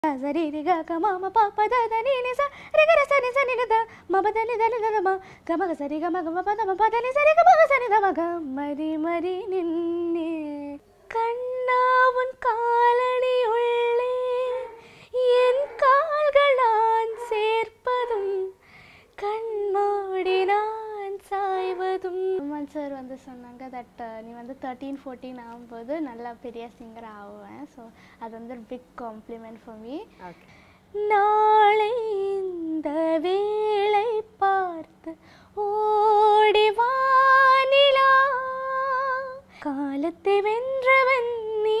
సరి రి గ గ మ మ ప ప ద ద ని ని స రి గ ర స ని స ని ని ద మ ప ద ని ద ని ద ద మ గ మ గ స రి గ మ గ మ ప ద మ ప ద ని స రి గ మ గ స ని ద మ గ மரி மரி நின்னே கண்ணா உன் காலணி உள்ளே என் கால்கள் நான் சேர்ப்பதும் கண்மூடி நான் சாய்வதும் அம்மன் சார் வந்து சொன்னாங்க தட் நீ வந்து தேர்ட்டீன் ஃபோர்டீன் ஆகும்போது நல்லா பெரிய சிங்கர் ஆகுவேன் ஸோ அது வந்து big compliment for me okay நாளை இந்த வேளை பார்த்து ஓடி வானிலா காலத்தை வென்றவன் நீ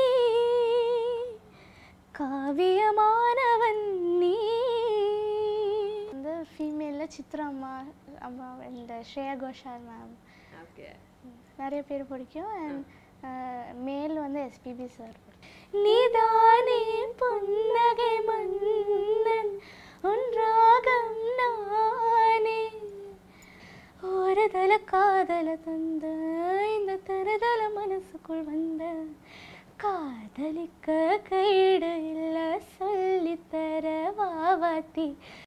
காவியமானவன் நீ வந்து ஃபீமேலில் சித்ரா அம்மா அம்மா இந்த ஸ்ரேயா கோஷால் மேம் ஓகே நிறைய பேர் பிடிக்கும் அண்ட் மேல் வந்து எஸ்பிபி சார் நீதானே புன்னகை மன்னன் ஒன்றாகம் நானே ஒரு தல காதல தந்த இந்த தருதல மனசுக்குள் வந்த காதலிக்க கைடு இல்ல சொல்லித்தர வாவாத்தி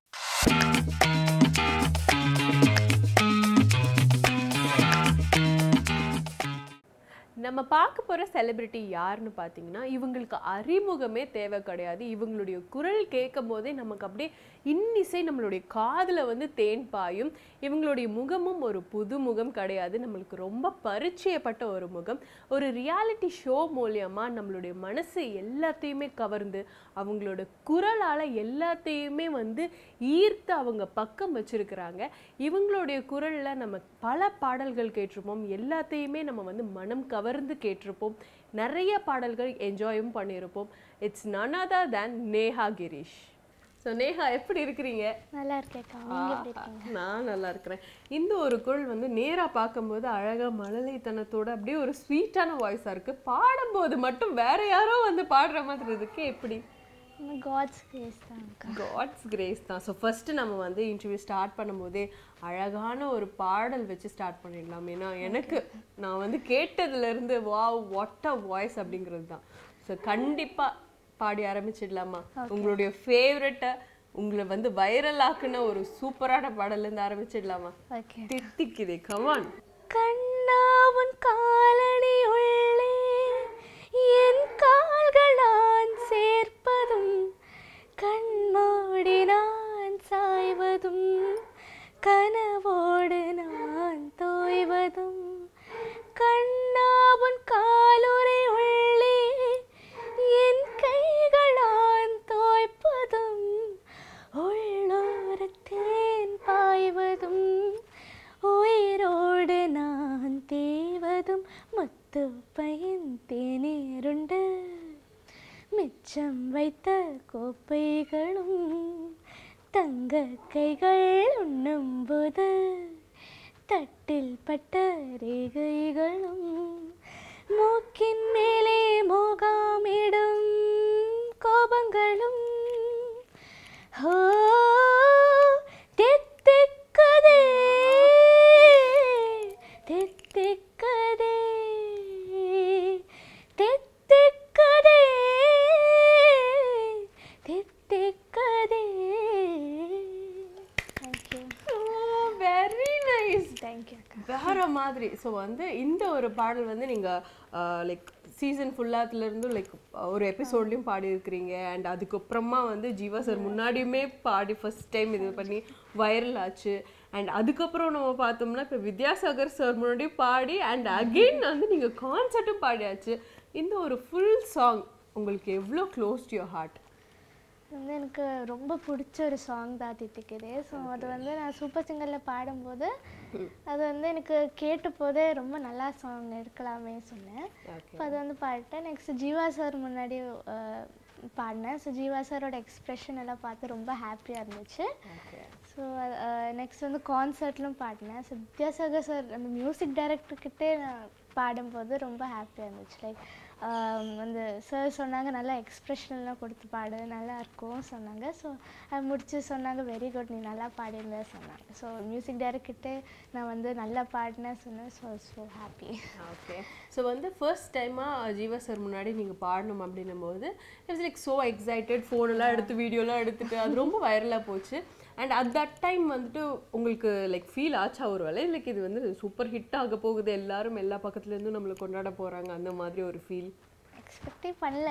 நம்ம பார்க்க போகிற செலிபிரிட்டி யாருன்னு பார்த்தீங்கன்னா இவங்களுக்கு அறிமுகமே தேவை கிடையாது இவங்களுடைய குரல் கேட்கும் போதே நமக்கு அப்படியே இன்னிசை நம்மளுடைய காதில் வந்து தேன் பாயும் இவங்களுடைய முகமும் ஒரு புது முகம் கிடையாது நம்மளுக்கு ரொம்ப பரிச்சயப்பட்ட ஒரு முகம் ஒரு ரியாலிட்டி ஷோ மூலியமா நம்மளுடைய மனசு எல்லாத்தையுமே கவர்ந்து அவங்களோட குரலால் எல்லாத்தையுமே வந்து ஈர்த்து அவங்க பக்கம் வச்சிருக்கிறாங்க இவங்களுடைய குரலில் நம்ம பல பாடல்கள் கேட்டிருப்போம் எல்லாத்தையுமே நம்ம வந்து மனம் கவர்ந்து கேட்டிருப்போம் நிறைய பாடல்கள் என்ஜாயும் பண்ணியிருப்போம் it's none other than Neha Girish so Neha எப்படி இருக்கிறீங்க நல்லா இருக்கேக்கா நீங்க எப்படி இருக்கீங்க நான் நல்லா இருக்கிறேன் இந்த ஒரு குரல் வந்து நேரா பார்க்கும்போது அழகா மழலைத்தனத்தோட அப்படியே ஒரு ஸ்வீட்டான வாய்ஸா இருக்கு பாடும்போது மட்டும் வேற யாரோ வந்து பாடுற மாதிரி இருக்கு எப்படி காட்ஸ் கேஸ் தான் காட்ஸ் கிரேஸ் தான் ஸோ ஃபஸ்ட்டு நம்ம வந்து இன்டர்வியூ ஸ்டார்ட் பண்ணும்போதே அழகான ஒரு பாடல் வச்சு ஸ்டார்ட் பண்ணிடலாம் ஏன்னா எனக்கு நான் வந்து கேட்டதுலேருந்து வாவ் வாட் அ வாய்ஸ் அப்படிங்கிறது தான் ஸோ கண்டிப்பாக பாடி ஆரம்பிச்சிடலாமா உங்களுடைய ஃபேவரட்டை உங்களை வந்து வைரல் ஆக்குன ஒரு சூப்பரான பாடல்லேருந்து ஆரம்பிச்சிடலாமா ஓகே தித்திக்குதே கமான் கண்ணா உன் காலணி உள்ளே என் கால்கள் நான் சேர்ப்பதும் கண்மூடி நான் சாய்வதும் கனவோடு நான் தோய்வதும் கண்ணா உன் காலுறை உள்ளே என் கைகள் நான் தோய்ப்பதும் உள்ளோரத்தேன் பாய்வதும் உயிரோடு நான் தேவதும் முத்து பயன் தேநீருண்டு மிச்சம் வைத்த கோப்பைகளும் தங்க கைகள் உண்ணும்போது தட்டில் பட்ட ரேகைகளும் மூக்கின் மேலே மோகாமிடும் கோபங்களும் ஹோ தித்திக்குதே தித்திக்குதே தித்திக்குதே தித்திக்குதே தேங்க்யூ வெரி நைஸ் தேங்க்யூ அக்கா வேற மாதிரி ஸோ வந்து இந்த ஒரு பாடல் வந்து நீங்க லைக் சீசன் ஃபுல்லாத்துல இருந்து லைக் ஒரு எபிசோட்லயும் பாடி இருக்கிறீங்க அண்ட் அதுக்கப்புறமா வந்து ஜீவா சார் முன்னாடியுமே பாடி ஃபர்ஸ்ட் டைம் இது பண்ணி வைரல் ஆச்சு அண்ட் அதுக்கப்புறம் நம்ம பார்த்தோம்னா இப்போ வித்யாசாகர் சார் முன்னாடியும் பாடி அண்ட் அகெயின் வந்து நீங்க கான்சர்ட்டும் பாடியாச்சு இந்த ஒரு ஃபுல் சாங் உங்களுக்கு எவ்வளோ க்ளோஸ் டு யோர் ஹார்ட் வந்து எனக்கு ரொம்ப பிடிச்ச ஒரு சாங் தான் தித்திக்குது ஸோ அது வந்து நான் சூப்பர் சிங்கரில் பாடும்போது அது வந்து எனக்கு கேட்ட போதே ரொம்ப நல்லா சாங் எடுக்கலாமே சொன்னேன் ஓகே இப்போ அது வந்து பாடிட்டேன் நெக்ஸ்ட் ஜீவா சார் முன்னாடி அஹ், பாடினேன் ஸோ ஜீவா சாரோட எக்ஸ்ப்ரெஷன் எல்லாம் பார்த்து ரொம்ப ஹாப்பியாக இருந்துச்சு ஓகே ஸோ நெக்ஸ்ட் வந்து கான்சர்ட்லும் பாடினேன் ஸோ வித்யாசாகர் சார் அந்த மியூசிக் டைரக்டர்கிட்டே நான் பாடும்போது ரொம்ப ஹாப்பியாக இருந்துச்சு லைக் வந்து சார் சொன்னாங்க நல்லா எக்ஸ்ப்ரெஷன்லாம் கொடுத்து பாடு நல்லா இருக்கும் சொன்னாங்க ஸோ அது முடிச்சு சொன்னாங்க வெரி குட் நீ நல்லா பாடியிருந்த சொன்னாங்க ஸோ மியூசிக் டைரக்டர்கிட்ட நான் வந்து நல்லா பாடினேன் சொன்னேன் so so happy okay so வந்து ஃபர்ஸ்ட் டைமாக ஜீவா சார் முன்னாடி நீங்கள் பாடணும் அப்படின்னும் போது இட்ஸ் லைக் ஸோ எக்ஸைட்டட் ஃபோனெல்லாம் எடுத்து வீடியோலாம் எடுத்துட்டு அது ரொம்ப வைரலாக போச்சு அண்ட் அட் தட் டைம் வந்துட்டு உங்களுக்கு லைக் ஃபீல் ஆச்சா ஒரு வேலை லைக் இது வந்து சூப்பர் ஹிட் ஆக போகுது எல்லாரும் எல்லா பக்கத்துலேருந்தும் நம்மளை கொண்டாட போகிறாங்க அந்த மாதிரி ஒரு ஃபீல் எக்ஸ்பெக்டே பண்ணல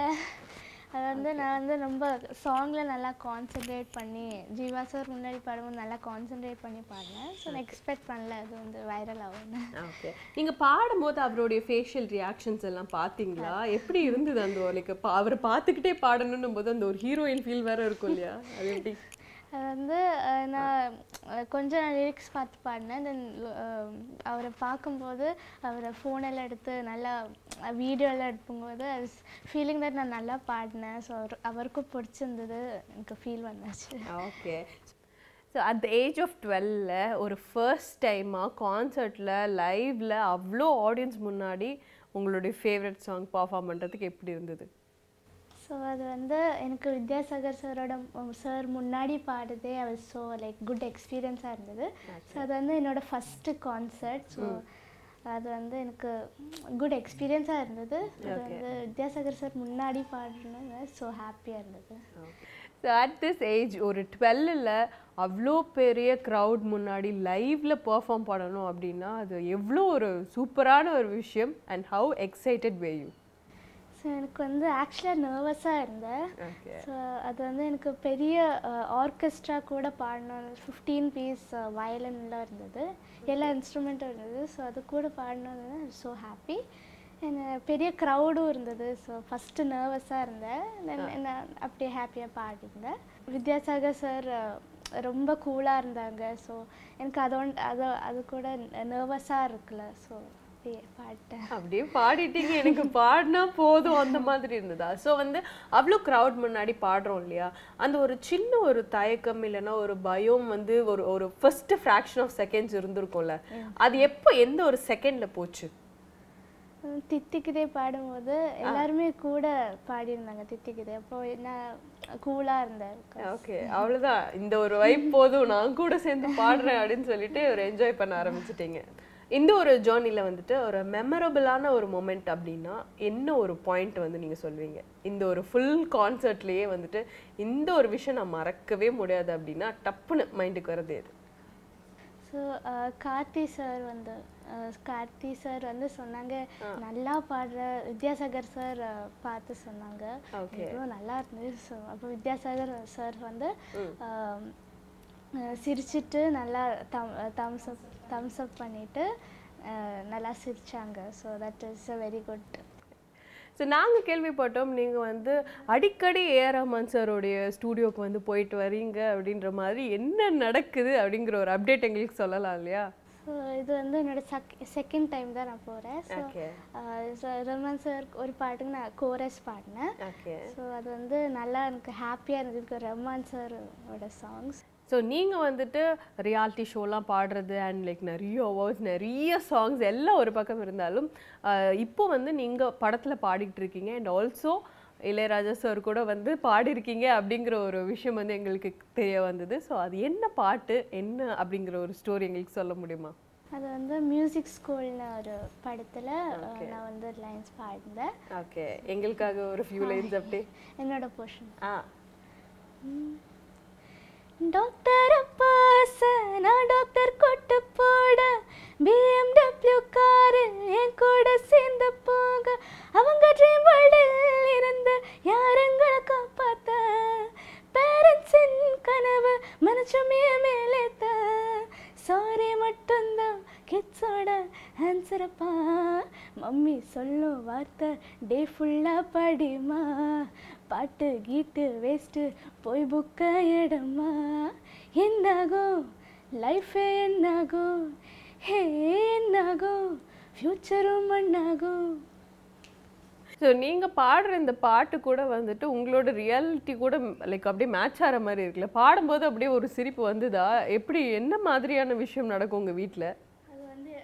அது வந்து நான் வந்து ரொம்ப சாங்கில் நல்லா கான்சென்ட்ரேட் பண்ணி ஜீவா சார் முன்னாடி பாடும்போது நல்லா கான்சென்ட்ரேட் பண்ணி பாடினேன் ஸோ நான் எக்ஸ்பெக்ட் பண்ணல அது வந்து வைரல் ஆகும்னு ஓகே நீங்கள் பாடும்போது அவருடைய ஃபேஷியல் ரியாக்ஷன்ஸ் எல்லாம் பார்த்தீங்களா எப்படி இருந்தது அந்த லைக் அவரை பார்த்துக்கிட்டே பாடணுன்னும் போது அந்த ஒரு ஹீரோயின் ஃபீல் வேற இருக்கும் இல்லையா அது எப்படி அது வந்து அஹ், நான் அஹ், கொஞ்சம் நான் லிரிக்ஸ் பார்த்து பாடினேன் தென் அவரை பார்க்கும்போது அவரை ஃபோனெல்லாம் எடுத்து நல்லா வீடியோலாம் எடுக்கும்போது அது ஃபீலிங் தட் நான் நல்லா பாடினேன் ஸோ அவருக்கும் பிடிச்சிருந்தது எனக்கு ஃபீல் வந்தாச்சு okay so at the age of twelve ஒரு ஃபர்ஸ்ட் டைமாக கான்சர்ட்டில் லைவ்ல அவ்வளோ ஆடியன்ஸ் முன்னாடி உங்களுடைய ஃபேவரட் சாங் பர்ஃபார்ம் பண்ணுறதுக்கு எப்படி இருந்தது ஸோ அது வந்து எனக்கு வித்யாசாகர் சாரோட சார் முன்னாடி பாடுதே அவர் ஸோ லைக் குட் எக்ஸ்பீரியன்ஸாக இருந்தது ஸோ அது வந்து என்னோட ஃபஸ்ட்டு கான்சர்ட் ஸோ அது வந்து எனக்கு குட் எக்ஸ்பீரியன்ஸாக இருந்தது அது வந்து வித்யாசாகர் சார் முன்னாடி பாடுனது ஸோ ஹாப்பியாக இருந்தது ஸோ அட் திஸ் ஏஜ் ஒரு டுவெல்லில் அவ்வளோ பெரிய க்ரௌட் முன்னாடி லைவ்ல பெர்ஃபார்ம் பண்ணணும் அப்படின்னா அது எவ்வளோ ஒரு சூப்பரான ஒரு விஷயம் and how excited were you so எனக்கு வந்து ஆக்சுவலாக நர்வஸாக இருந்தேன் ஓகே ஸோ அது வந்து எனக்கு பெரிய ஆர்கெஸ்ட்ரா கூட பாடணும் ஃபிஃப்டீன் பீஸ் வயலின்லாம் இருந்தது எல்லா இன்ஸ்ட்ருமெண்ட்டும் இருந்தது ஸோ அது கூட பாடணுன்னு ஸோ ஹாப்பி பெரிய க்ரௌடும் இருந்தது ஸோ ஃபஸ்ட்டு நர்வஸாக இருந்தேன் தென் நான் அப்படியே ஹாப்பியாக பாடியிருந்தேன் வித்யாசாகர் சார் ரொம்ப கூலாக இருந்தாங்க ஸோ எனக்கு அதோட அது அது கூட நர்வஸாக இருக்குல்ல ஸோ அப்படியே பாடிட்டேன் அப்படியே பாடிட்டீங்க எனக்கு பாடினா போதும் அந்த மாதிரி இருந்ததா ஸோ வந்து அவ்வளோ க்ரௌட் முன்னாடி பாடுறோம் இல்லையா அந்த ஒரு சின்ன ஒரு தயக்கம் இல்லைன்னா ஒரு பயம் வந்து ஒரு ஒரு ஃபர்ஸ்ட் ஃப்ராக்ஷன் ஆஃப் செகண்ட்ஸ் இருந்திருக்கும்ல அது எப்போ எந்த ஒரு செகண்ட்ல போச்சு உம் தித்திக்குதே பாடும்போது எல்லாருமே கூட பாடியிருந்தாங்க தித்திக்குதே அப்போ நான் கூலாக இருந்தேன் ஓகே அவ்வளவுதான் இந்த ஒரு வைப் போதும் நான் கூட சேர்ந்து பாடுறேன் அப்படின்னு சொல்லிட்டு ஒரு என்ஜாய் பண்ண ஆரம்பிச்சிட்டீங்க இந்த ஒரு ஜேர்னில வந்துட்டு ஒரு மெமரபிளான ஒரு மொமெண்ட் அப்படின்னா என்ன ஒரு பாயிண்ட் வந்து நீங்க சொல்வீங்க இந்த ஒரு ஃபுல் கான்சர்ட்லயே வந்துட்டு இந்த ஒரு விஷயம் நான் மறக்கவே முடியாது அப்படின்னா டப்புன்னு மைண்டுக்கு வர்றது எது ஸோ கார்த்தி சார் வந்து அஹ், கார்த்தி சார் வந்து சொன்னாங்க நல்லா பாடுற வித்யாசாகர் சார் பார்த்து சொன்னாங்க Okay. எவ்வளோ நல்லா இருந்தது ஸோ அப்போ வித்யாசாகர் சார் வந்து அஹ், அஹ், சிரிச்சிட்டு நல்லா தம் தம்ஸ் அப் தம்ஸ் அப் பண்ணிட்டு அஹ், நல்லா சிரிச்சாங்க so that is a very good so நாங்கள் கேள்விப்பட்டோம் நீங்கள் வந்து அடிக்கடி ஏஆர் ரஹ்மான் சாரோடைய ஸ்டூடியோக்கு வந்து போயிட்டு வரீங்க அப்படின்ற மாதிரி என்ன நடக்குது அப்படிங்கிற ஒரு அப்டேட் எங்களுக்கு சொல்லலாம் இல்லையா ஸோ இது வந்து என்னோட செக் செகண்ட் டைம் தான் நான் போகிறேன் ஸோ ஓகே ரஹ்மான் சார் ஒரு பாட்டுக்கு நான் கோரஸ் பாடினேன் ஓகே ஸோ அது வந்து நல்லா எனக்கு ஹாப்பியாக இருந்தது ரஹ்மான் சாரோட சாங்ஸ் ஸோ நீங்கள் வந்துட்டு ரியாலிட்டி ஷோலாம் பாடுறது அண்ட் லைக் நிறைய அவார்ட்ஸ் நிறைய சாங்ஸ் எல்லாம் ஒரு பக்கம் இருந்தாலும் ஆஹ் இப்போ வந்து நீங்கள் படத்தில் பாடிக்கிட்டு இருக்கீங்க அண்ட் ஆல்சோ இளையராஜா சார் கூட வந்து பாடியிருக்கீங்க அப்படிங்கிற ஒரு விஷயம் வந்து எங்களுக்கு தெரிய வந்தது ஸோ அது என்ன பாட்டு என்ன அப்படிங்கிற ஒரு ஸ்டோரி எங்களுக்கு சொல்ல முடியுமா அது வந்து மியூசிக் ஸ்கூல்னு ஒரு படத்தில் நான் வந்து லைன்ஸ் பாடினேன் ஓகே எங்களுக்காக ஒரு ஃபியூ லைன்ஸ் அப்படியே என்னோட போர்ஷன் ஆ டாக்டர் பாச நான் டாக்டர் கொட்டு போட பிஎம்டபிள்யூ காரு என் கூட சேர்ந்து போக அவங்க ட்ரீம் வேர்ல்டில் இருந்து யாருங்களை காப்பாத்த பேரண்ட்ஸின் கனவு மனசுமே மேலேத்த சாரி மட்டும்தான் கிட்ஸோட ஆன்சரப்பா மம்மி சொல்லும் வார்த்தை டே ஃபுல்லாக படிமா பாட்டு கீட்டு வேஸ்ட்டு போய் புக்க இடமா என்னாகும் லைஃபே என்னாகும் ஹே என்னாகும் ஃப்யூச்சரும் மண்ணாகும் ஸோ நீங்கள் பாடுற இந்த பாட்டு கூட வந்துட்டு உங்களோட ரியாலிட்டி கூட லைக் அப்படியே மேட்ச் ஆகிற மாதிரி இருக்குல்ல பாடும்போது அப்படியே ஒரு சிரிப்பு வந்துதா எப்படி என்ன மாதிரியான விஷயம் நடக்கும் உங்கள் வீட்டில் அது வந்து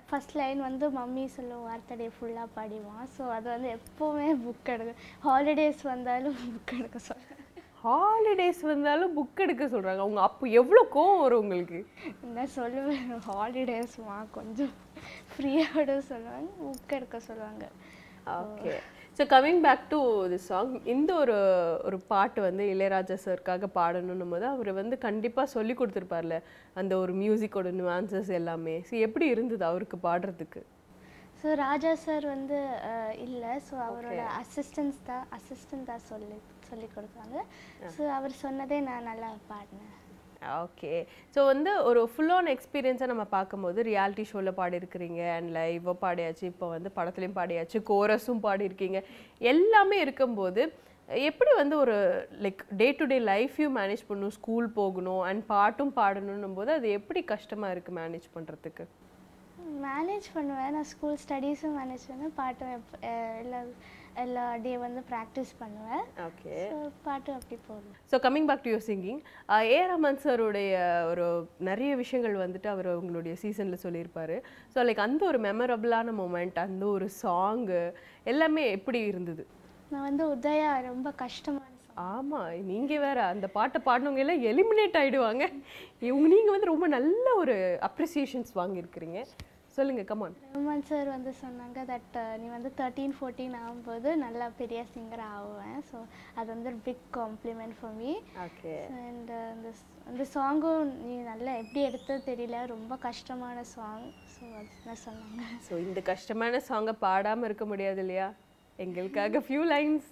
ஃபர்ஸ்ட் லைன் வந்து மம்மி சொல்லும் வார்த்தை ஃபுல்லாக பாடிவான் ஸோ அது வந்து எப்போவுமே புக் எடுக்க ஹாலிடேஸ் வந்தாலும் புக் எடுக்க சொல்கிறேன் ஹாலிடேஸ் வந்தாலும் புக் எடுக்க சொல்றாங்க அவங்க அப்போ எவ்வளோ கோவம் வரும் உங்களுக்கு என்ன சொல்லுவேன் ஹாலிடேஸ்மா கொஞ்சம் ஃப்ரீயோட சொல்லுவாங்க புக் எடுக்க சொல்லுவாங்க okay so coming back to the song இந்த ஒரு ஒரு பாட்டு வந்து இளையராஜா சாருக்காக பாடணும் போது அவர் வந்து கண்டிப்பாக சொல்லி கொடுத்துருப்பார்ல அந்த ஒரு மியூசிக்கோட nuances எல்லாமே ஸோ எப்படி இருந்தது அவருக்கு பாடுறதுக்கு ஸோ ராஜா சார் வந்து இல்லை ஸோ அவரோட அசிஸ்டன்ஸ் தான் அசிஸ்டன்ட் தான் சொல்லி சொல்லி கொடுத்தாங்க ஸோ அவர் சொன்னதே நான் நல்லா பாடினேன் ஓகே ஸோ வந்து ஒரு ஃபுல் ஆன் எக்ஸ்பீரியன்ஸை நம்ம பார்க்கும்போது ரியாலிட்டி ஷோவில் பாடியிருக்கிறீங்க அண்ட் லைவாக பாடியாச்சு இப்போ வந்து படத்துலையும் பாடியாச்சு கோரஸும் பாடியிருக்கீங்க எல்லாமே இருக்கும்போது எப்படி வந்து ஒரு லைக் டே டு டே லைஃப்பையும் மேனேஜ் பண்ணணும் ஸ்கூல் போகணும் அண்ட் பாட்டும் பாடணும் போது அது எப்படி கஷ்டமாக இருக்குது மேனேஜ் பண்ணுறதுக்கு மேனேஜ் பண்ணுவேன் நான் ஸ்கூல் ஸ்டடீஸும் மேனேஜ் பண்ணுவேன் பாட்டும் எப்- அஹ் எல்லா எல்லா டே வந்து ப்ராக்டிஸ் பண்ணுவேன் ஓகே ஸோ பாட்டு அப்படி போகும் so coming back to your singing A Rahman சாருடைய ஒரு நிறைய விஷயங்கள் வந்துட்டு அவர் உங்களுடைய சீசனில் சொல்லியிருப்பாரு ஸோ லைக் அந்த ஒரு மெமரபிளான மூமெண்ட் அந்த ஒரு சாங்கு எல்லாமே எப்படி இருந்தது நான் வந்து உதயா ரொம்ப கஷ்டமான song. ஆமா நீங்க வேற அந்த பாட்டை பாடினவங்க எல்லாம் எலிமினேட் ஆயிடுவாங்க இவங்க நீங்க வந்து ரொம்ப நல்ல ஒரு அப்ரிசியேஷன்ஸ் வாங்கியிருக்கிறீங்க சொல்லுங்க கமான் ரஹ்மான் சார் வந்து சொன்னாங்க தட் நீ வந்து தேர்ட்டீன் ஃபோர்டீன் ஆகும்போது நல்லா பெரிய சிங்கர் ஆகுவேன் ஸோ அது வந்து ஒரு big compliment for me okay and அந்த s- அந்த சாங்கும் நீ நல்லா எப்படி எடுத்தது தெரியல ரொம்ப கஷ்டமான சாங் ஸோ அதுதான் சொன்னாங்க ஸோ இந்த கஷ்டமான சாங்கை பாடாம இருக்க முடியாது இல்லையா எங்களுக்காக ஃபியூ லைன்ஸ்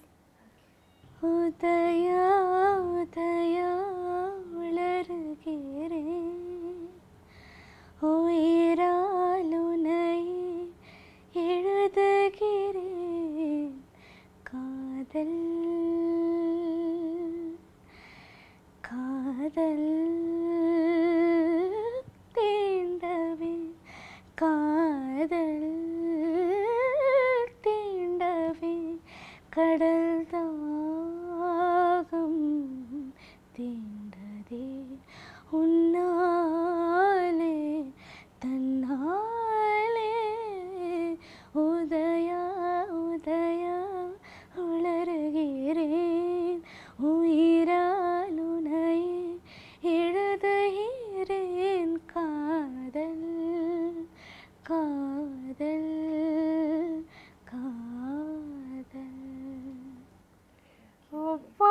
உதயா உதயா உளறுகிறேன் உயிராலுனை எழுதுகிறேன் காதல் காதல் தீண்டவே காதல் தீண்டவே கடல் தாகம் தீண்டதே உன்னாலே தன்னாலே உதயா உதயா உளறுகிறேன் உயிரால் உனை எழுதுகிறேன் காதல் காதல் காதல் அப்பா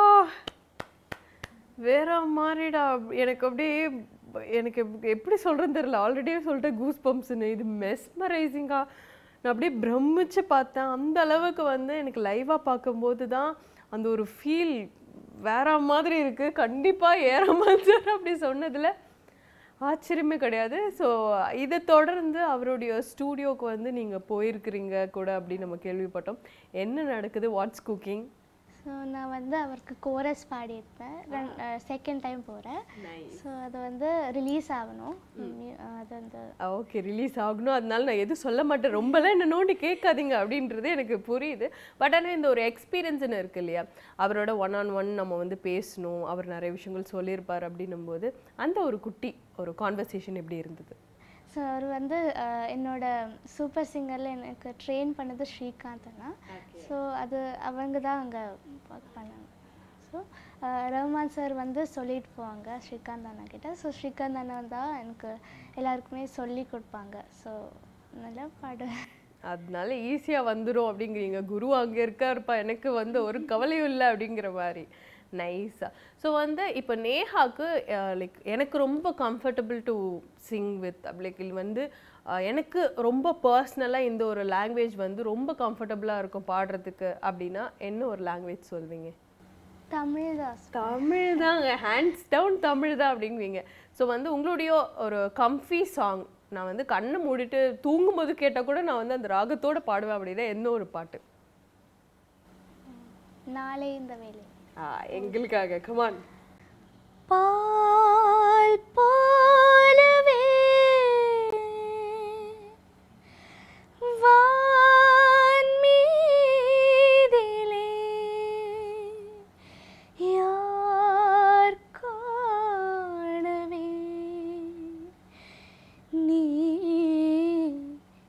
வேற மாதிரிடா எனக்கு அப்படியே எனக்கு எப்- எப்படி சொல்றேன்னு தெரியல ஆல்ரெடியே சொல்லிட்டேன் கூஸ் பம்ப்ஸ்னு இது மெஸ்மரைசிங்கா நான் அப்படியே பிரமிச்சு பார்த்தேன் அந்த அளவுக்கு வந்து எனக்கு லைவாக பார்க்கும்போது தான் அந்த ஒரு ஃபீல் வேற மாதிரி இருக்கு கண்டிப்பா ஏறாமல் சார் அப்படி சொன்னதுல ஆச்சரியமே கிடையாது ஸோ இதை தொடர்ந்து அவருடைய ஸ்டூடியோக்கு வந்து நீங்க போயிருக்கிறீங்க கூட அப்படின்னு நம்ம கேள்விப்பட்டோம் என்ன நடக்குது வாட்ஸ் குக்கிங் ஸோ நான் வந்து அவருக்கு கோரஸ் பாடியிருப்பேன் செகண்ட் டைம் போகிறேன் ஸோ அது வந்து ரிலீஸ் ஆகணும் mu- அது வந்து ஓகே ரிலீஸ் ஆகணும் அதனால நான் எதுவும் சொல்ல மாட்டேன் ரொம்பலாம் என்ன நோண்டி கேட்காதீங்க அப்படின்றது எனக்கு புரியுது பட் ஆனால் இந்த ஒரு எக்ஸ்பீரியன்ஸ்னு இருக்கு இல்லையா அவரோட ஒன் ஆன் ஒன் நம்ம வந்து பேசணும் அவர் நிறைய விஷயங்கள் சொல்லியிருப்பார் அப்படின்னும் போது அந்த ஒரு குட்டி ஒரு கான்வர்சேஷன் எப்படி இருந்தது ஸோ அவர் வந்து அஹ், என்னோட சூப்பர் சிங்கரில் எனக்கு ட்ரெயின் பண்ணது ஸ்ரீகாந்த் அண்ணா ஸோ அது அவங்க தான் அங்கே ஒர்க் பண்ணாங்க ஸோ ரஹ்மான் சார் வந்து சொல்லிட்டு போவாங்க ஸ்ரீகாந்த் அண்ணா கிட்ட ஸோ ஸ்ரீகாந்த் அண்ணா தான் எனக்கு எல்லாருக்குமே சொல்லி கொடுப்பாங்க ஸோ நல்லா பாடுவேன் அதனால ஈஸியாக வந்துடும் அப்படிங்கிறீங்க குரு அங்கே இருக்காருப்பா எனக்கு வந்து ஒரு கவலையும் இல்லை அப்படிங்கிற மாதிரி நைஸாக ஸோ வந்து இப்போ நேஹாக்கு லைக் எனக்கு ரொம்ப comfortable to sing with like இது வந்து அஹ், எனக்கு ரொம்ப பர்சனலாக இந்த ஒரு லாங்குவேஜ் வந்து ரொம்ப கம்ஃபர்டபுளாக இருக்கும் பாடுறதுக்கு அப்படின்னா என்ன ஒரு லாங்குவேஜ் சொல்வீங்க தமிழ் தான் தமிழ் தாங்க ஹேண்ட்ஸ் டவுன் தமிழ் தான் அப்படிங்குவீங்க ஸோ வந்து உங்களுடைய ஒரு கம்ஃபி சாங் நான் வந்து கண்ணை மூடிட்டு தூங்கும்போது கேட்டால் கூட நான் வந்து அந்த ராகத்தோட பாடுவேன் அப்படின்னா என்ன ஒரு பாட்டு நாளை இந்த வேலை ஆ, எங்களுக்காக கமான் பால் போலவே வான் மீதிலே யார் காணவே நீ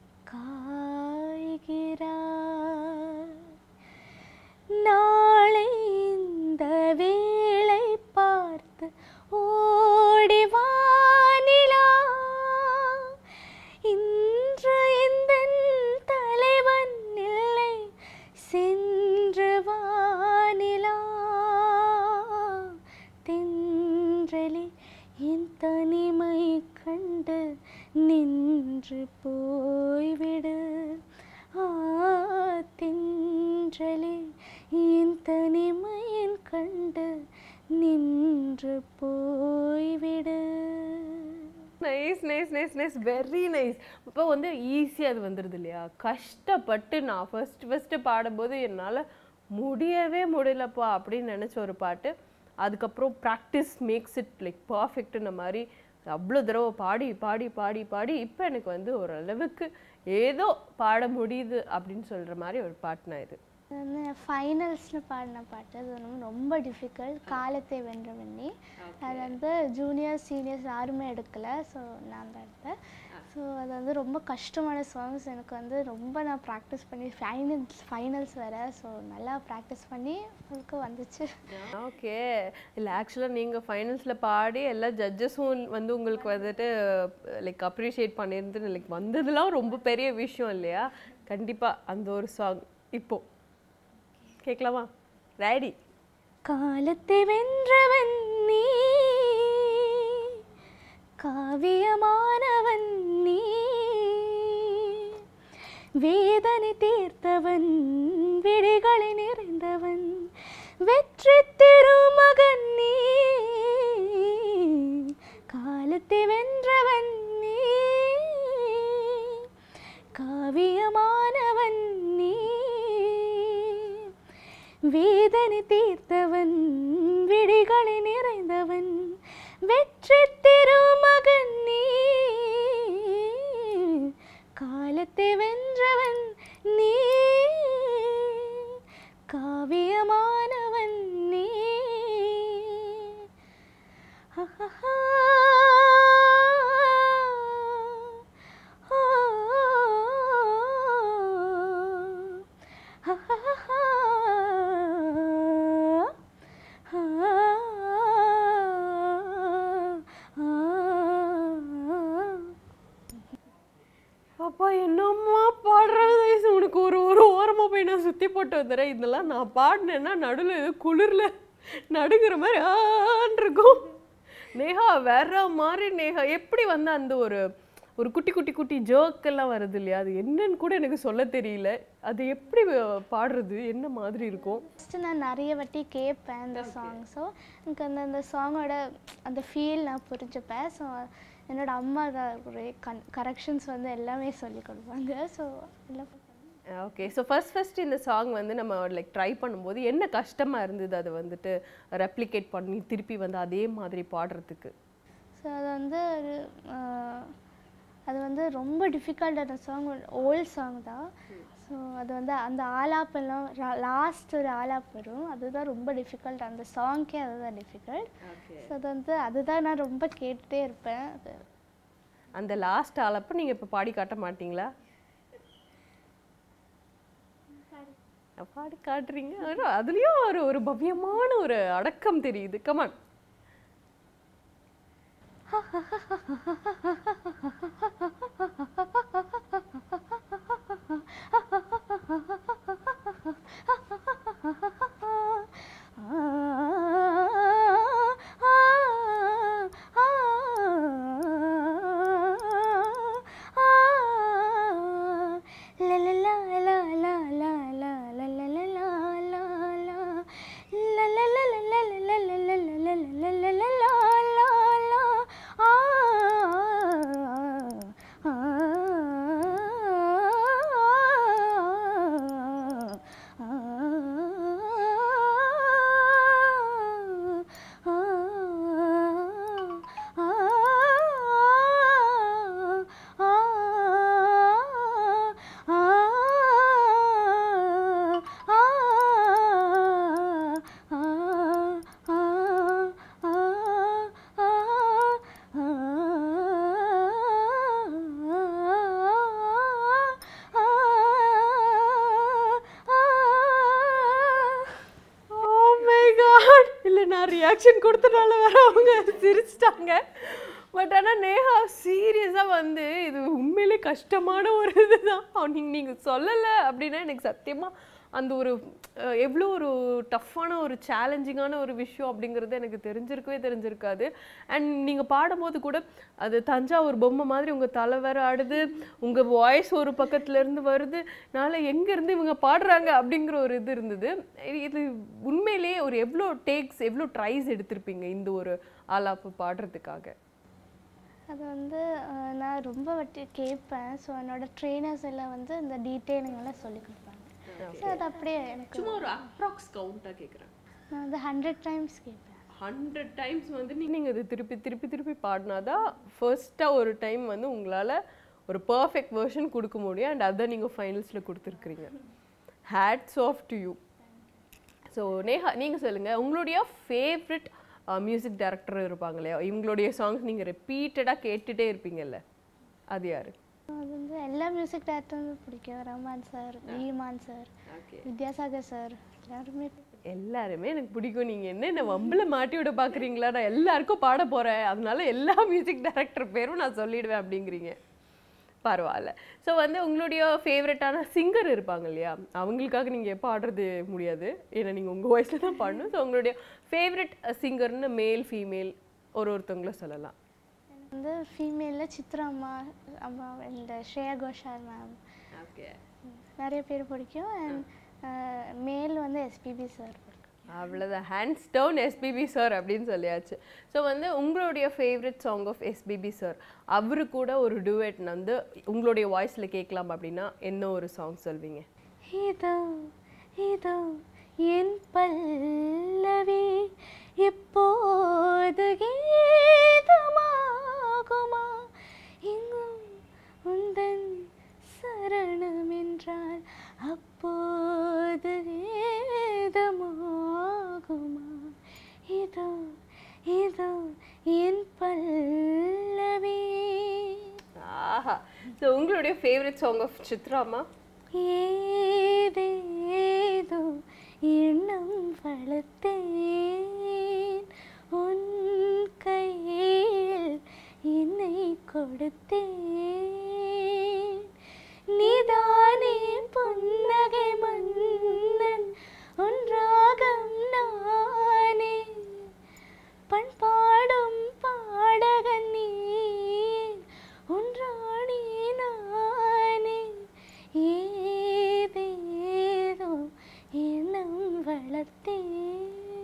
போய்விடு ஆத்தின்றலே என் தனிமையின் கண்டு நின்று போய்விடு nice nice nice nice very nice இப்போ வந்து ஈஸியாக அது வந்துடுது இல்லையா கஷ்டப்பட்டு நான் ஃபர்ஸ்ட் ஃபஸ்ட்டு பாடும்போது என்னால் முடியவே முடியலப்பா அப்படின்னு நினச்ச ஒரு பாட்டு அதுக்கப்புறம் ப்ராக்டிஸ் மேக்ஸ் இட் லைக் பர்ஃபெக்ட்டுன்ன மாதிரி அவ்வளோ தடவை பாடி பாடி பாடி பாடி இப்போ எனக்கு வந்து ஓரளவுக்கு ஏதோ பாட முடியுது அப்படின்னு சொல்கிற மாதிரி ஒரு பாட்டுனா இது இது வந்து ஃபைனல்ஸ்னு பாடின பாட்டு அது வந்து ரொம்ப டிஃபிகல்ட் காலத்தை வென்ற வெண்ணி அது வந்து ஜூனியர் சீனியர்ஸ் யாருமே எடுக்கலை ஸோ நான் தான் எடுத்தேன் ஸோ அது வந்து ரொம்ப கஷ்டமான சாங்ஸ் எனக்கு வந்து ரொம்ப நான் ப்ராக்டிஸ் பண்ணி ஃபைனல்ஸ் ஃபைனல்ஸ் வேறு ஸோ நல்லா ப்ராக்டிஸ் பண்ணி உங்களுக்கு வந்துச்சு ஓகே இல்லை ஆக்சுவலாக நீங்கள் ஃபைனல்ஸில் பாடி எல்லா ஜட்ஜஸும் வந்து உங்களுக்கு வந்துட்டு லைக் அப்ரிஷியேட் பண்ணியிருந்து லைக் வந்ததுலாம் ரொம்ப பெரிய விஷயம் இல்லையா கண்டிப்பாக அந்த ஒரு சாங் இப்போ கேட்கலாமா ரெடி காலத்தை வென்றவன் நீ காவியமானவன் நீ வேதனை தீர்த்தவன் விழிகளை நிறைந்தவன் வெற்றி திருமகன் நீ காலத்தை வென்றவன் நீ காவியமானவன் நீ வேதனை தீர்த்தவன் விழிகளை நிறைந்தவன் வெற்றி திருமகன் நீ காலத்தை வென்றவன் நீ காவியமானவன் நீ அப்பா என்னம்மா பாடுறது உனக்கு ஒரு ஒரு ஓரமாக போய் நான் சுற்றி போட்டு வந்துடுறேன் இதெல்லாம் நான் பாடினேன்னா நடுவில் ஏதோ குளிரில் நடுங்கிற மாதிரி ஆன்னு இருக்கும் நேஹா வேற மாதிரி நேஹா எப்படி வந்து அந்த ஒரு ஒரு குட்டி குட்டி குட்டி ஜோக்கெல்லாம் வருது இல்லையா அது என்னன்னு கூட எனக்கு சொல்ல தெரியல அது எப்படி அஹ், பாடுறது என்ன மாதிரி இருக்கும் ஃபஸ்ட்டு நான் நிறைய வாட்டி கேட்பேன் இந்த சாங் ஸோ எனக்கு அந்த அந்த சாங்கோட அந்த ஃபீல் நான் புரிஞ்சுப்பேன் ஸோ என்னோட அம்மா தான் ஒரு கன் கரெக்ஷன்ஸ் வந்து எல்லாமே சொல்லி கொடுப்பாங்க ஸோ எல்லாம் ஓகே ஸோ ஃபர்ஸ்ட் ஃபர்ஸ்ட் இந்த சாங் வந்து நம்ம லைக் ட்ரை பண்ணும்போது என்ன கஷ்டமாக இருந்தது அதை வந்துட்டு ரெப்ளிகேட் பண்ணி திருப்பி வந்து அதே மாதிரி பாடுறதுக்கு ஸோ அது வந்து ஒரு ஆஹ், அது வந்து ரொம்ப டிஃபிகல்ட்டான சாங் ஓல்ட் சாங் தான் ஸோ அது வந்து அந்த ஆலாப்பெல்லாம் லாஸ்ட் ஒரு ஆலாப் வரும் அதுதான் ரொம்ப டிஃபிகல்ட் அந்த சாங்க்கே அதுதான் டிஃபிகல்ட் ஸோ அது வந்து அதுதான் நான் ரொம்ப கேட்டுட்டே இருப்பேன் அது அந்த லாஸ்ட் ஆளப்ப நீங்கள் இப்போ பாடி காட்ட மாட்டீங்களா பாடி காட்டுறீங்க ஆனா அதுலயும் ஒரு ஒரு பவ்யமான ஒரு அடக்கம் தெரியுது கமான் ஓ மை காட் இல்லை நான் ரியாக்ஷன் கொடுத்தனால வேற அவங்க சிரிச்சிட்டாங்க பட் ஆனால் நேஹா சீரியஸாக வந்து இது உண்மையிலே கஷ்டமான ஒரு இதுதான் நீங்கள் நீங்கள் சொல்லலை அப்படின்னா எனக்கு சத்தியமாக அந்த ஒரு அஹ், எவ்வளோ ஒரு டஃப்பான ஒரு சேலஞ்சிங்கான ஒரு விஷயம் அப்படிங்கிறது எனக்கு தெரிஞ்சிருக்கவே தெரிஞ்சிருக்காது அண்ட் நீங்கள் பாடும்போது கூட அது தஞ்சாவூர் பொம்மை மாதிரி உங்கள் தலை வேற ஆடுது உங்கள் வாய்ஸ் ஒரு பக்கத்துல இருந்து வருது நாளை எங்கேருந்து இவங்க பாடுறாங்க அப்படிங்கிற ஒரு இது இருந்தது இது- இது உண்மையிலேயே ஒரு எவ்வளோ டேக்ஸ் எவ்வளோ ட்ரைஸ் எடுத்திருப்பீங்க இந்த ஒரு ஆலாப்பு பாடுறதுக்காக அது வந்து அஹ், நான் ரொம்ப வாட்டி கேட்பேன் ஸோ என்னோட ட்ரெயினர்ஸ் எல்லாம் வந்து இந்த டீட்டெயிலிங்கெல்லாம் சொல்லி கொடுப்பாங்க ஸோ அது அப்படியே எனக்கு சும்மா ஒரு அப்ராக்ஸ் கவுண்ட்டாக கேட்குறேன் நான் வந்து ஹண்ட்ரட் டைம்ஸ் கேட்பேன் ஹண்ட்ரட் டைம்ஸ் வந்து நீங்கள் இது திருப்பி திருப்பி திருப்பி பாடினாதான் ஃபர்ஸ்ட்டாக ஒரு டைம் வந்து உங்களால் ஒரு பர்ஃபெக்ட் வெர்ஷன் கொடுக்க முடியும் அண்ட் அதை நீங்கள் ஃபைனல்ஸில் கொடுத்துருக்குறீங்க hats off to you so Neha நீங்கள் சொல்லுங்கள் உங்களுடைய ஃபேவரட் மியூசிக் டைரக்டர் இருப்பாங்க இல்லையா இவங்களுடைய சாங்ஸ் நீங்கள் ரிப்பீட்டடாக கேட்டுட்டே இருப்பீங்கல்ல அது யாரு அது வந்து எல்லா மியூசிக் டேரக்டரும் பிடிக்கும் Rahman sir Imman sir okay Vidyasagar sir எல்லாருமே எல்லாருமே எனக்கு பிடிக்கும் நீங்கள் என்ன என்ன வம்பில் மாட்டி விட பார்க்குறீங்களா நான் எல்லாருக்கும் பாட போகிறேன் அதனால எல்லா மியூசிக் டைரக்டர் பேரும் நான் சொல்லிடுவேன் அப்படிங்கிறீங்க பரவாயில்ல ஸோ வந்து உங்களுடைய ஃபேவரட்டான சிங்கர் இருப்பாங்க இல்லையா அவங்களுக்காக நீங்கள் பாடுறது முடியாது ஏன்னா நீங்கள் உங்கள் வாய்ஸில் தான் பாடணும் ஸோ உங்களுடைய ஃபேவரட் சிங்கர்னு மேல் ஃபீமேல் ஒரு ஒருத்தவங்கள சொல்லலாம் எனக்கு வந்து ஃபீமேலில் சித்ரா அம்மா அம்மா இந்த ஸ்ரேயா கோஷால் மேம் ஓகே நிறைய பேர் பிடிக்கும் அண்ட் மேல் வந்து எஸ்பிபி சார் பிடிக்கும் அவ்வளோதான் ஹேண்ட்ஸ் டவுன் எஸ்பிபி சார் அப்படின்னு சொல்லியாச்சு ஸோ வந்து உங்களுடைய favourite song of SPB sir அவரு கூட ஒரு டுவெட் வந்து உங்களுடைய வாய்ஸில் கேட்கலாம் அப்படின்னா என்ன ஒரு சாங் சொல்வீங்க இதோ இதோ என் பல்லவி எப்போது கீதமாகுமா எங்கும் உந்தன் சரணம் என்றால் அப்போது கீதமாகுமா இதோ இதோ என் பல்லவி ஆஹா ஸோ உங்களுடைய ஃபேவரட் சாங் ஆஃப் சித்ராமா ஏதேதோ எண்ணம் வளர்த்தேன் உன் கையில் என்னை கொடுத்தேன் நீதானே புன்னகை மன்னன் ஒன்றாகம் நானே பண்பாடும் பாடகன் நீ ஒன்றாணி நானே ஏதேதோ எண்ணம் வளர்த்தேன்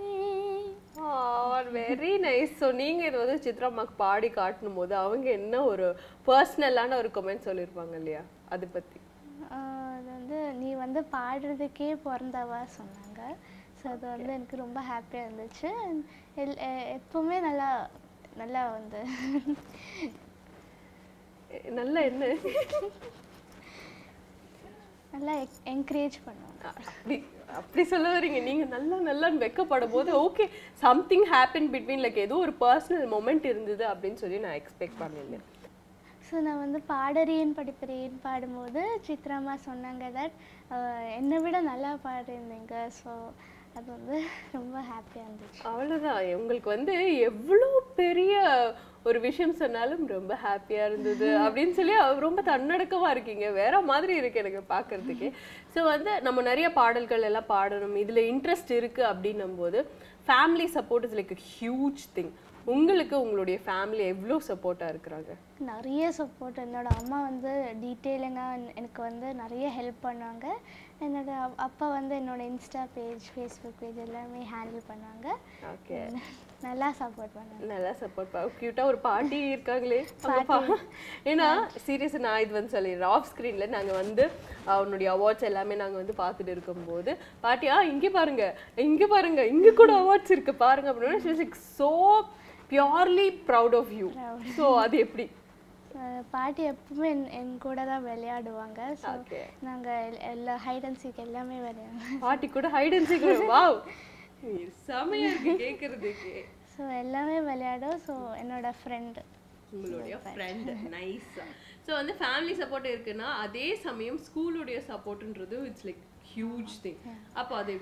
வெரி நைஸ் ஸோ நீங்கள் இது வந்து சித்ராமாக்கு பாடி காட்டணும் போது அவங்க என்ன ஒரு பர்சனலான ஒரு கமெண்ட் சொல்லியிருப்பாங்க இல்லையா அதை பற்றி ஆஹ் அது வந்து நீ வந்து பாடுறதுக்கே பிறந்தவா சொன்னாங்க ஸோ அது வந்து எனக்கு ரொம்ப ஹாப்பியாக இருந்துச்சு And எல் எ- எப்பவுமே நல்லா நல்லா வந்து நல்ல என்ன நல்லா என்கரேஜ் பண்ணுவாங்க அப்படி அப்படி சொல்ல வரீங்க நீங்க நல்லா நல்லா வெக்கப்படும் போது okay something happen between like ஏதோ ஒரு பர்சனல் மொமெண்ட் இருந்தது அப்படின்னு சொல்லி நான் எக்ஸ்பெக்ட் பண்ணியிருந்தேன் ஸோ நான் வந்து பாடறியேன் படிப்பறியேன் பாடும்போது சித்ராமா சொன்னாங்க தட் என்னை விட நல்லா பாடிருந்தீங்க ஸோ அது வந்து ரொம்ப ஹாப்பியாக இருந்துச்சு அவ்வளவுதான் உங்களுக்கு வந்து எவ்வளோ பெரிய ஒரு விஷயம் சொன்னாலும் ரொம்ப ஹாப்பியா இருந்தது அப்படின்னு சொல்லி அவ- ரொம்ப தன்னடக்கமா இருக்கீங்க வேற மாதிரி இருக்கு எனக்கு பார்க்கறதுக்கே ஸோ வந்து நம்ம நிறைய பாடல்கள் எல்லாம் பாடணும் இதுல இன்ட்ரெஸ்ட் இருக்கு அப்படின்னும் போது family support is like huge thing உங்களுக்கு உங்களுடைய ஃபேமிலி எவ்வளோ சப்போர்ட்டா இருக்கிறாங்க நிறைய சப்போர்ட் என்னோட அம்மா வந்து டீட்டெயிலிங்காக எனக்கு வந்து நிறைய ஹெல்ப் பண்ணாங்க என்னோட அப்- அப்பா வந்து என்னோட இன்ஸ்டா பேஜ் ஃபேஸ்புக் பேஜ் எல்லாமே ஹேண்டில் பண்ணாங்க ஓகே நல்லா சப்போர்ட் பண்ணாங்க நல்லா சப்போர்ட் பா க்யூட்டாக ஒரு பாட்டி இருக்காங்களே அவங்க பா- ஏன்னா சீரியஸ் நான் இது வந்து சொல்லிடுறேன் ஆஃப் ஸ்க்ரீனில் நாங்கள் வந்து அவனுடைய அவார்ட்ஸ் எல்லாமே நாங்கள் வந்து பார்த்துட்டு இருக்கும்போது பாட்டி ஆ இங்கே பாருங்க இங்கே பாருங்க இங்கே கூட அவார்ட்ஸ் இருக்கு பாருங்க அப்படின்னு so purely proud of you so அது எப்படி அஹ் பாட்டி எப்பவுமே என் என் கூட தான் விளையாடுவாங்க ஸோ Okay. நாங்கள் எல்லா ஹைட் அண்ட் சீக் எல்லாமே விளையாடுவோம் பாட்டி கூட ஹைட் அண்ட் சீக்கிரம் வாவ் செமையா இருக்கு கேட்கறதுக்கு ஸோ எல்லாமே விளையாடும் ஸோ என்னோட ஃப்ரெண்டு உங்களுடைய ஃப்ரெண்ட் நைஸ் ஸோ வந்து ஃபேமிலி சப்போர்ட் இருக்குன்னா அதே சமயம் ஸ்கூலுடைய சப்போர்ட்ன்றது இட்ஸ் லைக் ஹியூஜ் திங் அப்போ அது எப்படி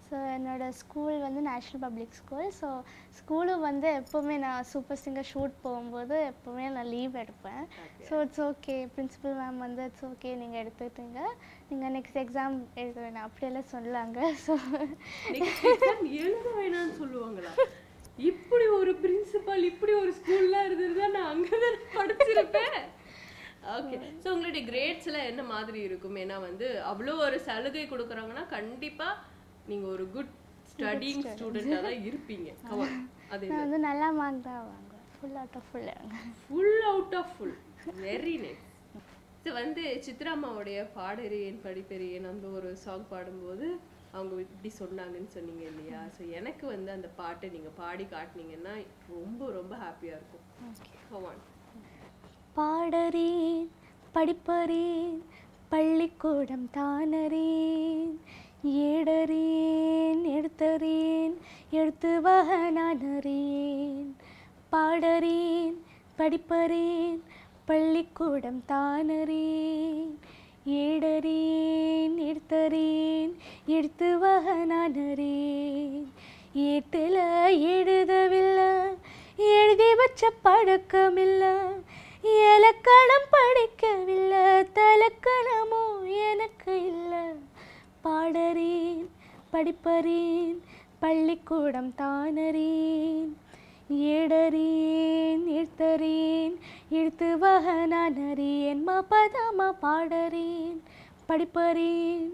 ஸோ என்னோட ஸ்கூல் வந்து நேஷ்னல் பப்ளிக் ஸ்கூல் ஸோ ஸ்கூலும் வந்து எப்போவுமே நான் சூப்பர் சிங்கர் ஷூட் போகும்போது எப்போவுமே நான் லீவ் எடுப்பேன் so it's okay principal ma'am வந்து இட்ஸ் ஓகே நீங்கள் எடுத்துக்கிட்டீங்க நீங்கள் நெக்ஸ்ட் எக்ஸாம் எழுத வேணாம் அப்படியெல்லாம் சொல்லாங்க ஸோ Next exam எழுத வேணாம்னு சொல்லுவாங்களா இப்படி ஒரு பிரின்சிபல் இப்படி ஒரு ஸ்கூல்லாம் இருந்திருந்தா நான் அங்கதான் படிச்சிருப்பேன் ஓகே ஸோ உங்களுடைய கிரேட்ஸ் எல்லாம் என்ன மாதிரி இருக்கும் ஏன்னா வந்து அவ்வளோ ஒரு சலுகை கொடுக்குறாங்கன்னா கண்டிப்பா நீங்க ஒரு குட் ஸ்டடிங் ஸ்டூடெண்டாக தான் இருப்பீங்க Come on. அது நான் வந்து நல்லா மார்க் தான் வாங்குவேன் full out of full full out of full very nice இது வந்து சித்ராமாவுடைய பாடறியேன் படிப்பெறியேன் அந்த ஒரு சாங் பாடும்போது அவங்க இப்படி சொன்னாங்கன்னு சொன்னீங்க இல்லையா ஸோ எனக்கு வந்து அந்த பாட்டை நீங்க பாடி காட்டுனீங்கன்னா ரொம்ப ரொம்ப ஹாப்பியா இருக்கும் Come on. பாடறேன் படிப்பறேன் பள்ளிக்கூடம் தானறேன் ஏடறேன் எடுத்தறேன் எடுத்து வக நானறேன் பாடறேன் படிப்பறேன் பள்ளிக்கூடம் தானறேன் ஏடறேன் எடுத்தறேன் எடுத்து வக நானறேன் ஏட்டில் எழுதவில்லை எழுதி வச்ச பழக்கமில்லை இலக்கணம் படிக்கவில்லை தலக்கணமும் எனக்கு இல்லை பாடறேன் படிப்பறேன் பள்ளிக்கூடம் தானறேன் ஏடறேன் எடுத்தறேன் எடுத்து வக நான் அறியேன் மா பதமா பாடறேன் படிப்பறேன்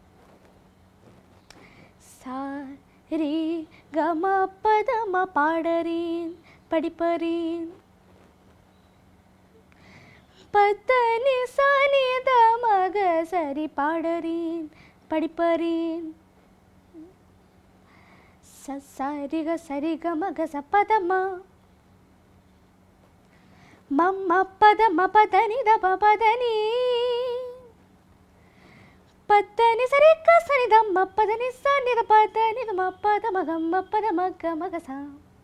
சா ரே கம பதமா பாடறேன் படிப்பறேன் பத்தனி சனி மக சரி பாடறேன் படிப்பறேன் ச சரிக சரிக மக சப்பதமா மம்ம பதம பதனி தப பதனி பத்தனி சரிக்க சனி தம்ம பதனி சனி த பதனி தம பதம கம்ம பதம கமக சா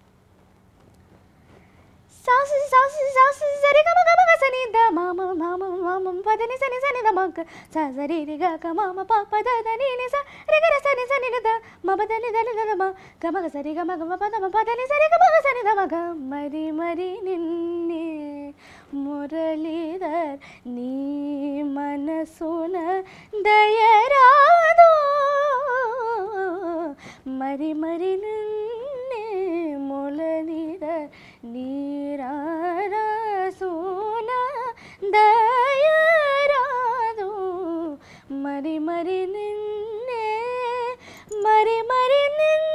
சாசி சாசி சாசி சரி கம கம க சனி த மாம மாம மாம பதனி சனி சனி த மக ச சரி ரி க க மாம ப ப த த நீ நி ச ரி க ர சனி சனி த ம ப த நி த நி த த ம க ம க சரி க ம க ம ப த ம ப த நி சரி க ம க சனி த ம க மரி மரி நின்னே ಮುರಳೀಧರ್ ನೀ ಮನಸುನ ದಯರಾದೋ ಮರಿ ಮರಿ ನಿನ್ನೆ ಮುರಳೀಧರ್ ನೀರಾರ ಸೋನ ದಯರಾದೋ ಮರಿ ಮರಿ ನಿನ್ನೆ ಮರಿ ಮರಿ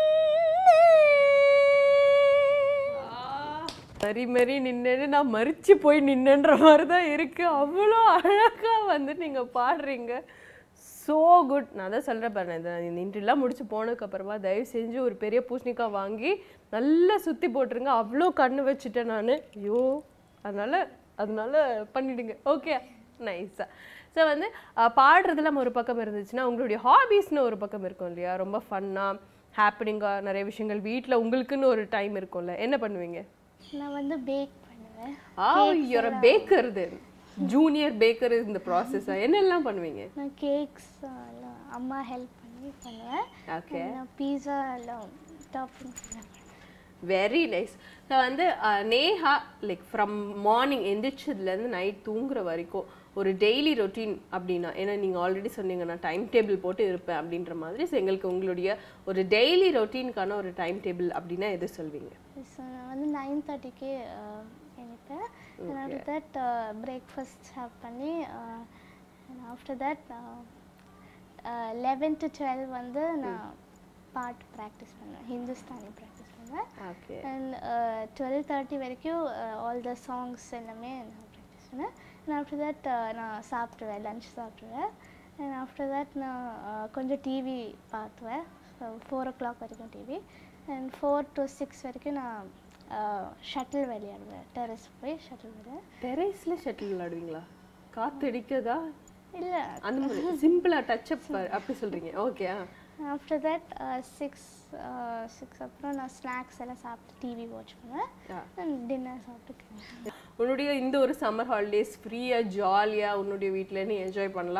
ನಿನ್ನೆ மறி மறி நின்னு நான் மறிச்சு போய் நின்னுன்ற மாதிரி தான் இருக்கு அவ்வளோ அழகா வந்து நீங்க பாடுறீங்க ஸோ குட் நான் தான் சொல்கிறேன் பாருங்க இந்த இந்த இன்டர்வியூலாம் முடிச்சு போனதுக்கு அப்புறமா தயவு செஞ்சு ஒரு பெரிய பூசணிக்காய் வாங்கி நல்லா சுற்றி போட்டுருங்க அவ்வளோ கண்ணு வச்சுட்டேன் நான் ஐயோ அதனால அதனால பண்ணிடுங்க ஓகே நைஸாக ஸோ வந்து அஹ், பாடுறதுலாம் ஒரு பக்கம் இருந்துச்சுன்னா உங்களுடைய ஹாபீஸ்னு ஒரு பக்கம் இருக்கும் இல்லையா ரொம்ப ஃபன்னாக ஹாப்பினிங்காக நிறைய விஷயங்கள் வீட்டில் உங்களுக்குன்னு ஒரு டைம் இருக்கும்ல என்ன பண்ணுவீங்க நான் வந்து பேக் பண்ணுவேன் ah your baker then junior baker இந்த ப்ராசஸ் என்னெல்லாம் பண்ணுவீங்க நான் கேக்ஸ் எல்லாம் அம்மா ஹெல்ப் பண்ணி பண்ணுவேன் ஓகே நான் பீஸா எல்லாம் டாப்பிங்ஸ் எல்லாம் பண்ணுவேன் வெரி நைஸ் ஸோ வந்து ah, Neha like from morning எந்திரிச்சதுலேருந்து நைட் தூங்குற வரைக்கும் ஒரு டெய்லி ரொட்டீன் அப்படின்னா ஏன்னா நீங்கள் ஆல்ரெடி சொன்னீங்க நான் டைம் டேபிள் போட்டு இருப்பேன் அப்படின்ற மாதிரி ஸோ எங்களுக்கு உங்களுடைய ஒரு டெய்லி ரொட்டீனுக்கான ஒரு டைம் டேபிள் அப்படின்னா எது சொல்வீங்க ஸோ நான் வந்து நைன் தேர்ட்டிக்கு எனக்கு ஆஃப்டர் தட் பிரேக்ஃபாஸ்ட் ஹேவ் பண்ணி after that eleven to twelve வந்து நான் பாட்டு ப்ராக்டிஸ் பண்ணுவேன் ஹிந்துஸ்தானி ப்ராக்டிஸ் பண்ணுவேன் ஓகே அண்ட் டுவெல் தேர்ட்டி வரைக்கும் ஆல் த சாங்ஸ் எல்லாமே நான் ப்ராக்டிஸ் பண்ணேன் அண்ட் ஆஃப்டர் தட் நான் சாப்பிடுவேன் லஞ்ச் சாப்பிடுவேன் அண்ட் ஆஃப்டர் தட் நான் uh, கொஞ்சம் டிவி பார்த்துவேன் ஃபோர் ஓ கிளாக் வரைக்கும் TV and four to six வரைக்கும் நான் ஷட்டில் விளையாடுவேன் டெரஸ் போய் ஷட்டில் விளையாடுவேன் டெரேஸில் ஷட்டில் விளையாடுவீங்களா காத்தடிக்கதா இல்லை அந்த மாதிரி சிம்பிளாக டச் அப் அப்படி சொல்கிறீங்க okay after that six six அப்புறம் நான் ஸ்நாக்ஸ் எல்லாம் சாப்பிட்டு டிவி வாட்ச் பண்ணுவேன் அண்ட் டின்னர் சாப்பிட்டு உன்னுடைய இந்த ஒரு சம்மர் ஹாலிடேஸ் ஃப்ரீயாக ஜாலியாக உன்னுடைய வீட்டில் நீ என்ஜாய் பண்ணலாம்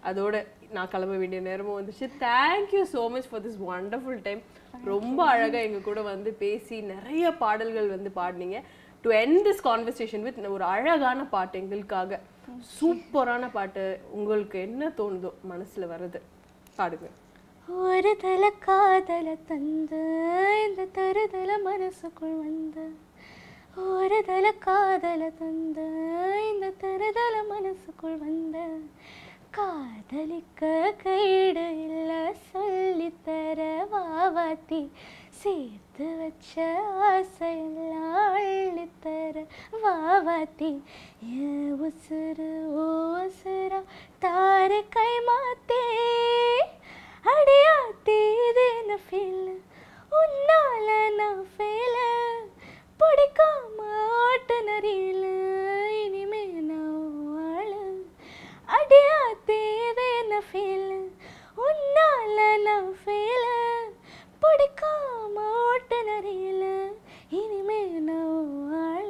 அதோட நான் கிளம்ப வேண்டிய நேரமும் வந்துச்சு thank you so much for this wonderful time ரொம்ப அழகா எங்க கூட வந்து பேசி நிறைய பாடல்கள் வந்து பாடினீங்க to end this conversation with ஒரு அழகான பாட்டு எங்களுக்காக சூப்பரான பாட்டு உங்களுக்கு என்ன தோணுதோ மனசுல வர்றது பாடுங்க ஒரு தல காதல தந்து இந்த தருதல மனசுக்குள் வந்த ஒரு தல காதல தந்து இந்த தருதல மனசுக்குள் வந்த காதலிக்க கைடு இல்ல சொல்லித்தர வாவாத்தி சேர்த்து வச்ச ஆசையெல்லாம் அள்ளித்தர வாவாத்தி என் உசுறு ஓ உசுரா தாரை கை மாத்தே அடியாத்தி இது என்ன ஃபீல் உன்னால நான் ஃபெயில பிடிக்காம ஓட்டுநரியில் இனிமே நான் வாழ அடியாத்தி இது என்ன ஃபீல் உன்னால நான் ஃபெயில பிடிக்காம ஓட்டுநரியில் இனிமே நான் வாழ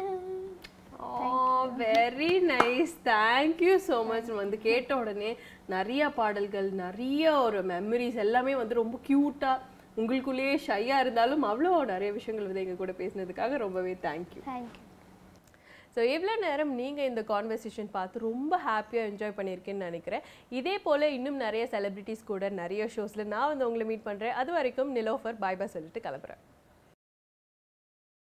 very nice thank you so much வந்து கேட்ட உடனே நிறைய பாடல்கள் நிறைய ஒரு மெமரிஸ் எல்லாமே வந்து ரொம்ப க்யூட்டாக உங்களுக்குள்ளேயே ஷையாக இருந்தாலும் அவ்வளோ நிறைய விஷயங்கள் வந்து எங்கள் கூட பேசினதுக்காக ரொம்பவே தேங்க்யூ தேங்க்யூ ஸோ இவ்வளோ நேரம் நீங்கள் இந்த கான்வர்சேஷன் பார்த்து ரொம்ப ஹாப்பியாக என்ஜாய் பண்ணியிருக்கேன்னு நினைக்கிறேன் இதே போல் இன்னும் நிறைய செலிபிரிட்டிஸ் கூட நிறைய ஷோஸில் நான் வந்து உங்களை மீட் பண்ணுறேன் அது வரைக்கும் நிலோஃபர் பாய் பாய் சொல்லிட்டு கிளம்புறேன்